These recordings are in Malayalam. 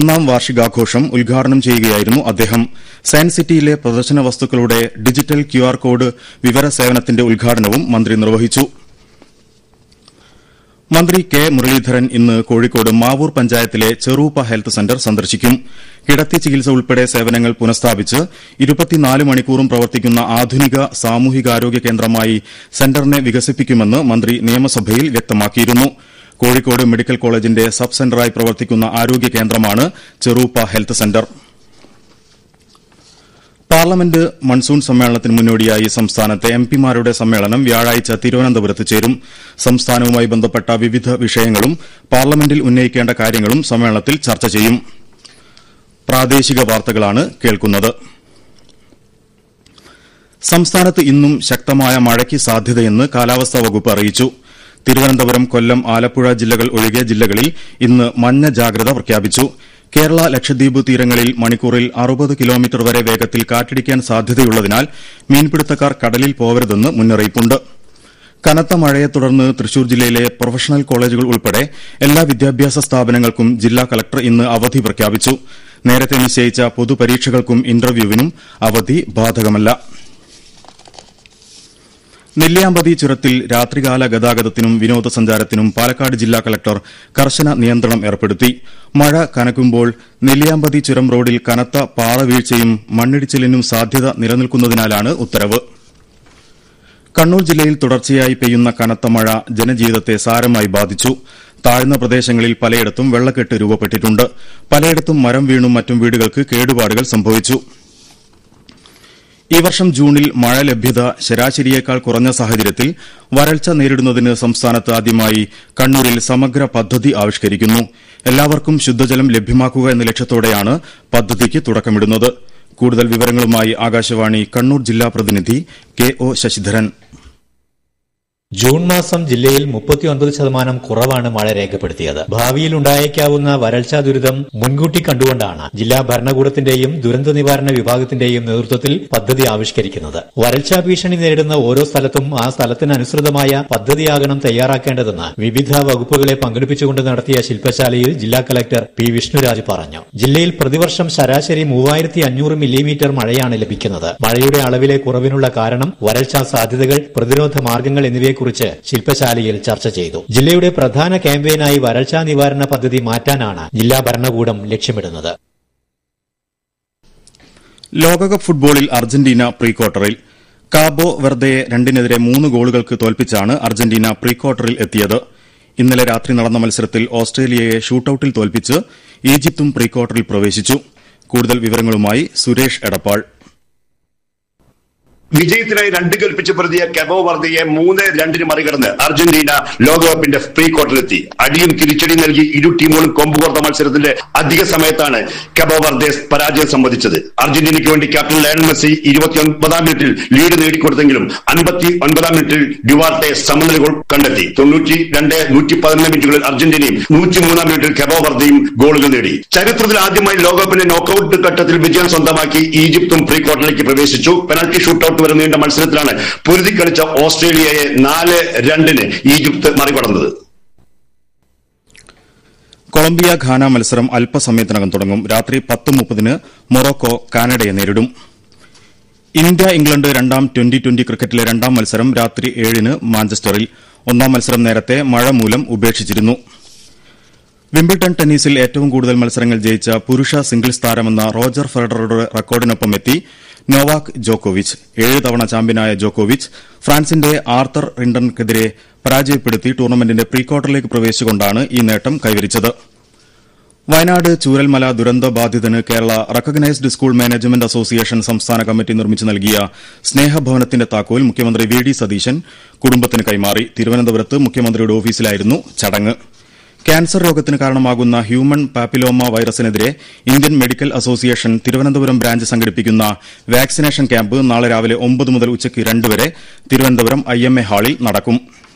ഒന്നാം വാർഷികാഘോഷം ഉദ്ഘാടനം ചെയ്യുകയായിരുന്നു അദ്ദേഹം സയൻസ് സിറ്റിയിലെ പ്രദർശന വസ്തുക്കളുടെ ഡിജിറ്റൽ ക്യുആർ കോഡ് വിവര സേവനത്തിന്റെ ഉദ്ഘാടനവും മന്ത്രി നിർവഹിച്ചു മന്ത്രി കെ മുരളീധരൻ ഇന്ന് കോഴിക്കോട് മാവൂർ പഞ്ചായത്തിലെ ചെറൂപ്പ ഹെൽത്ത് സെന്റർ സന്ദർശിക്കും കിടത്തി ചികിത്സ ഉൾപ്പെടെ സേവനങ്ങൾ പുനഃസ്ഥാപിച്ച് ഇരുപത്തിനാല് മണിക്കൂറും പ്രവർത്തിക്കുന്ന ആധുനിക സാമൂഹികാരോഗ്യ കേന്ദ്രമായി സെന്ററിനെ വികസിപ്പിക്കുമെന്ന് മന്ത്രി നിയമസഭയിൽ വ്യക്തമാക്കിയിരുന്നു കോഴിക്കോട് മെഡിക്കൽ കോളേജിന്റെ സബ് സെന്ററായി പ്രവർത്തിക്കുന്ന ആരോഗ്യ കേന്ദ്രമാണ് Cheruppa health centre parliament monsoon സമ്മേളനത്തിന് മുന്നോടിയായി സംസ്ഥാനത്തെ എംപിമാരുടെ സമ്മേളനം വ്യാഴാഴ്ച തിരുവനന്തപുരത്ത് ചേരും സംസ്ഥാനവുമായി ബന്ധപ്പെട്ട വിവിധ വിഷയങ്ങളും പാർലമെന്റിൽ ഉന്നയിക്കേണ്ട കാര്യങ്ങളും സമ്മേളനത്തിൽ ചർച്ച ചെയ്യും പ്രാദേശിക വാർത്തകളാണ് കേൾക്കുന്നത് സംസ്ഥാനത്ത് ഇന്നും ശക്തമായ മഴയ്ക്ക് സാധ്യതയെന്ന് കാലാവസ്ഥാ വകുപ്പ് അറിയിച്ചു തിരുവനന്തപുരം കൊല്ലം ആലപ്പുഴ ജില്ലകൾ ഒഴികെ ജില്ലകളിൽ ഇന്ന് മഞ്ഞ ജാഗ്രത പ്രഖ്യാപിച്ചു കേരള ലക്ഷദ്വീപ് തീരങ്ങളിൽ മണിക്കൂറിൽ അറുപത് കിലോമീറ്റർ വരെ വേഗത്തിൽ കാറ്റടിക്കാൻ സാധ്യതയുള്ളതിനാൽ മീൻപിടുത്തക്കാർ കടലിൽ പോവരുതെന്ന് മുന്നറിയിപ്പുണ്ട് കനത്ത മഴയെ തുടർന്ന് തൃശൂർ ജില്ലയിലെ പ്രൊഫഷണൽ കോളേജുകൾ ഉൾപ്പെടെ എല്ലാ വിദ്യാഭ്യാസ സ്ഥാപനങ്ങൾക്കും ജില്ലാ കളക്ടർ ഇന്ന് അവധി പ്രഖ്യാപിച്ചു നേരത്തെ നിശ്ചയിച്ച പൊതുപരീക്ഷകൾക്കും ഇന്റർവ്യൂവിനും അവധി ബാധകമല്ല നെല്ലിയാമ്പതി ചുരത്തിൽ രാത്രികാല ഗതാഗതത്തിനും വിനോദസഞ്ചാരത്തിനും പാലക്കാട് ജില്ലാ കളക്ടർ കർശന നിയന്ത്രണം ഏർപ്പെടുത്തി മഴ കനക്കുമ്പോൾ നെല്ലിയാമ്പതി ചുരം റോഡിൽ കനത്ത പാറവീഴ്ചയും മണ്ണിടിച്ചിലിനും സാധ്യത നിലനിൽക്കുന്നതിനാലാണ് ഉത്തരവ് കണ്ണൂർ ജില്ലയിൽ തുടർച്ചയായി പെയ്യുന്ന കനത്ത മഴ ജനജീവിതത്തെ സാരമായി ബാധിച്ചു താഴ്ന്ന പ്രദേശങ്ങളിൽ പലയിടത്തും വെള്ളക്കെട്ട് രൂപപ്പെട്ടിട്ടുണ്ട് പലയിടത്തും മരം വീണും മറ്റും വീടുകൾക്ക് കേടുപാടുകൾ സംഭവിച്ചു ഈ വർഷം ജൂണിൽ മഴ ലഭ്യത ശരാശരിയേക്കാൾ കുറഞ്ഞ സാഹചര്യത്തിൽ വരൾച്ച നേരിടുന്നതിന് സംസ്ഥാനത്ത് ആദ്യമായി കണ്ണൂരിൽ സമഗ്ര പദ്ധതി ആവിഷ്കരിക്കുന്നു എല്ലാവർക്കും ശുദ്ധജലം ലഭ്യമാക്കുക എന്ന ലക്ഷ്യത്തോടെയാണ് പദ്ധതിക്ക് തുടക്കമിടുന്നത് കൂടുതൽ വിവരങ്ങളുമായി ആകാശവാണി കണ്ണൂർ ജില്ലാ പ്രതിനിധി കെ ഒ ശശിധരൻ ജൂൺ മാസം ജില്ലയിൽ മുപ്പത്തിയൊൻപത് ശതമാനം കുറവാണ് മഴ രേഖപ്പെടുത്തിയത് ഭാവിയിൽ ഉണ്ടായേക്കാവുന്ന വരൾച്ചാ ദുരിതം മുൻകൂട്ടി കണ്ടുകൊണ്ടാണ് ജില്ലാ ഭരണകൂടത്തിന്റെയും ദുരന്ത നിവാരണ വിഭാഗത്തിന്റെയും നേതൃത്വത്തിൽ പദ്ധതി ആവിഷ്കരിക്കുന്നത് വരൾച്ചാ ഭീഷണി നേരിടുന്ന ഓരോ സ്ഥലത്തും ആ സ്ഥലത്തിനനുസൃതമായ പദ്ധതിയാകണം തയ്യാറാക്കേണ്ടതെന്ന് വിവിധ വകുപ്പുകളെ പങ്കെടുപ്പിച്ചുകൊണ്ട് നടത്തിയ ശില്പശാലയിൽ ജില്ലാ കലക്ടർ പി വിഷ്ണുരാജ് പറഞ്ഞു ജില്ലയിൽ പ്രതിവർഷം ശരാശരി മൂവായിരത്തി അഞ്ഞൂറ് മില്ലിമീറ്റർ മഴയാണ് ലഭിക്കുന്നത് മഴയുടെ അളവിലെ കുറവിനുള്ള കാരണം വരൾച്ചാ സാധ്യതകൾ പ്രതിരോധ മാർഗങ്ങൾ എന്നിവയെ കുറിച്ച് ശില്പശാലയിൽ ചർച്ച ചെയ്തു ജില്ലയുടെ പ്രധാന ക്യാമ്പയിനായി വരൾച്ചാ നിവാരണ പദ്ധതി മാറ്റാനാണ് ജില്ലാ ഭരണകൂടം ലക്ഷ്യമിടുന്നത് ലോകകപ്പ് ഫുട്ബോളിൽ അർജന്റീന പ്രീ ക്വാർട്ടറിൽ കാബോ വെർദയെ രണ്ടിനെതിരെ മൂന്ന് ഗോളുകൾക്ക് തോൽപ്പിച്ചാണ് അർജന്റീന പ്രീ ക്വാർട്ടറിൽ എത്തിയത് ഇന്നലെ രാത്രി നടന്ന മത്സരത്തിൽ ഓസ്ട്രേലിയയെ ഷൂട്ടൌട്ടിൽ തോൽപ്പിച്ച് ഈജിപ്തും പ്രീ ക്വാർട്ടറിൽ പ്രവേശിച്ചു കൂടുതൽ വിവരങ്ങളുമായി സുരേഷ് എടപ്പാൾ വിജയത്തിനായി രണ്ട് കൽപ്പിച്ച് പ്രതിയ കെബോ വർദ്ധയെ മൂന്ന് രണ്ടിന് മറികടന്ന് അർജന്റീന ലോകകപ്പിന്റെ പ്രീ ക്വാർട്ടറിലെത്തി അടിയും തിരിച്ചടിയും നൽകി ഇരു ടീമുകളും കൊമ്പുകോർത്ത മത്സരത്തിന്റെ അധിക സമയത്താണ് കെബോ വർദ്ദേ പരാജയം സംബന്ധിച്ചത് അർജന്റീനയ്ക്ക് വേണ്ടി ക്യാപ്റ്റൻ ലയണൽ മെസ്സി ഇരുപത്തിയൊൻപതാം മിനിറ്റിൽ ലീഡ് നേടിക്കൊടുത്തെങ്കിലും അൻപത്തി ഒൻപതാം മിനിറ്റിൽ ഡ്യുവാർട്ടെ സമനില ഗോൾ കണ്ടെത്തി തൊണ്ണൂറ്റി രണ്ട് നൂറ്റി പതിനൊന്ന് മിനിറ്റുകളിൽ അർജന്റീനയും നൂറ്റിമൂന്നാം മിനിറ്റിൽ കെബോ വർദ്ധയും ഗോളുകൾ നേടി ചരിത്രത്തിൽ ആദ്യമായി ലോകകപ്പിന്റെ നോക്കൌട്ട് ഘട്ടത്തിൽ വിജയം സ്വന്തമാക്കി ഈജിപ്തും പ്രീ ക്വാർട്ടറിലേക്ക് പ്രവേശിച്ചു പെനൽറ്റി ഷൂട്ടൌട്ട് വരെ നീണ്ട മത്സരത്തിലാണ് പൊരുതി കളിച്ച ഓസ്ട്രേലിയയെ നാല് രണ്ടിന് ഈജിപ്ത് മറികടന്നത് കൊളംബിയ ഘാന മത്സരം അല്പസമയത്തിനകം തുടങ്ങും രാത്രി പത്ത് മുപ്പതിന് മൊറോക്കോ കാനഡയെ നേരിടും ഇന്ത്യ ഇംഗ്ലണ്ട് രണ്ടാം ട്വന്റി ട്വന്റി ക്രിക്കറ്റിലെ രണ്ടാം മത്സരം രാത്രി ഏഴിന് മാഞ്ചസ്റ്ററിൽ ഒന്നാം മത്സരം നേരത്തെ മഴ മൂലം ഉപേക്ഷിച്ചിരുന്നു വിംബിൾട്ടൺ ടെന്നീസിൽ ഏറ്റവും കൂടുതൽ മത്സരങ്ങൾ ജയിച്ച പുരുഷ സിംഗിൾസ് താരമെന്ന റോജർ ഫെഡററുടെ റെക്കോർഡിനൊപ്പം എത്തി നോവാക് ജോക്കോവിച്ച് ഏഴ് തവണ ചാമ്പ്യനായ ജോക്കോവിച്ച് ഫ്രാൻസിന്റെ ആർത്തർ റിണ്ടർക്കെതിരെ പരാജയപ്പെടുത്തി ടൂർണമെന്റിന്റെ പ്രീ ക്വാർട്ടറിലേക്ക് പ്രവേശിച്ചുകൊണ്ടാണ് ഈ നേട്ടം കൈവരിച്ചത് വയനാട് ചൂരൽമല ദുരന്ത ബാധിതന് Kerala recognised school management association സംസ്ഥാന കമ്മിറ്റി നിർമ്മിച്ചു നൽകിയ സ്നേഹഭവനത്തിന്റെ താക്കോൽ മുഖ്യമന്ത്രി വി ഡി സതീശൻ കുടുംബത്തിന് കൈമാറി തിരുവനന്തപുരത്ത് മുഖ്യമന്ത്രിയുടെ ഓഫീസിലായിരുന്നു ചടങ്ങ് ക്യാൻസർ രോഗത്തിന് കാരണമാകുന്ന ഹ്യൂമൺ പാപ്പിലോമ വൈറസിനെതിരെ Indian medical association Thiruvananthapuram branch സംഘടിപ്പിക്കുന്ന വാക്സിനേഷൻ ക്യാമ്പ് നാളെ രാവിലെ ഒമ്പത് മുതൽ ഉച്ചയ്ക്ക് രണ്ട് വരെ തിരുവനന്തപുരം ഐ എം എ ഹാളിൽ നടക്കും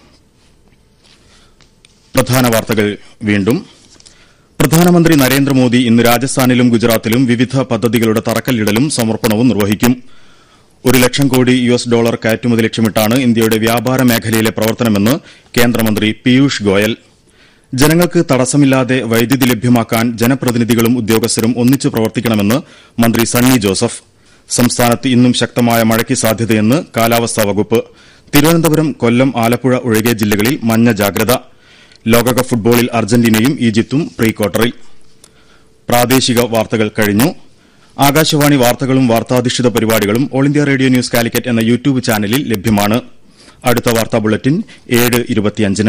പ്രധാന വാർത്തകൾ വീണ്ടും പ്രധാനമന്ത്രി നരേന്ദ്രമോദി ഇന്ന് രാജസ്ഥാനിലും ഗുജറാത്തിലും വിവിധ പദ്ധതികളുടെ തറക്കല്ലിടലും സമർപ്പണവും നിർവഹിക്കും ഒരു ലക്ഷം കോടി യു എസ് ഡോളർ കയറ്റുമതി ലക്ഷ്യമിട്ടാണ് ഇന്ത്യയുടെ വ്യാപാര മേഖലയിലെ പ്രവർത്തനമെന്ന് കേന്ദ്രമന്ത്രി പീയൂഷ് ഗോയൽ ജനങ്ങൾക്ക് തടസ്സമില്ലാതെ വൈദ്യുതി ലഭ്യമാക്കാൻ ജനപ്രതിനിധികളും ഉദ്യോഗസ്ഥരും ഒന്നിച്ചു പ്രവർത്തിക്കണമെന്ന് മന്ത്രി സണ്ണി ജോസഫ് സംസ്ഥാനത്ത് ഇന്നും ശക്തമായ മഴയ്ക്ക് സാധ്യതയെന്ന് കാലാവസ്ഥാ വകുപ്പ് തിരുവനന്തപുരം കൊല്ലം ആലപ്പുഴ ഒഴികെ ജില്ലകളിൽ മഞ്ഞ ജാഗ്രത ലോകകപ്പ് ഫുട്ബോളിൽ അർജന്റീനയും ഈജിപ്തും പ്രീ ക്വാർട്ടറിൽ പ്രാദേശിക വാർത്തകൾ കഴിഞ്ഞു ആകാശവാണി വാർത്തകളും വാർത്താധിഷ്ഠിത പരിപാടികളും all India radio news Calicut എന്ന യൂട്യൂബ് ചാനലിൽ ലഭ്യമാണ് അടുത്ത വാർത്താ ബുള്ളറ്റിൻ ഏഴ് ഇരുപത്തിയഞ്ചിന്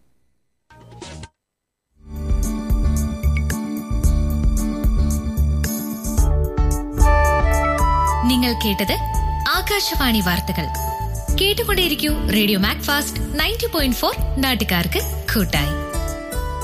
നിങ്ങൾ കേട്ടത് ആകാശവാണി വാർത്തകൾ കേട്ടുകൊണ്ടേയിരിക്കൂ radio Mac fast ninety point four നാട്ടുകാർക്ക് കൂട്ടായി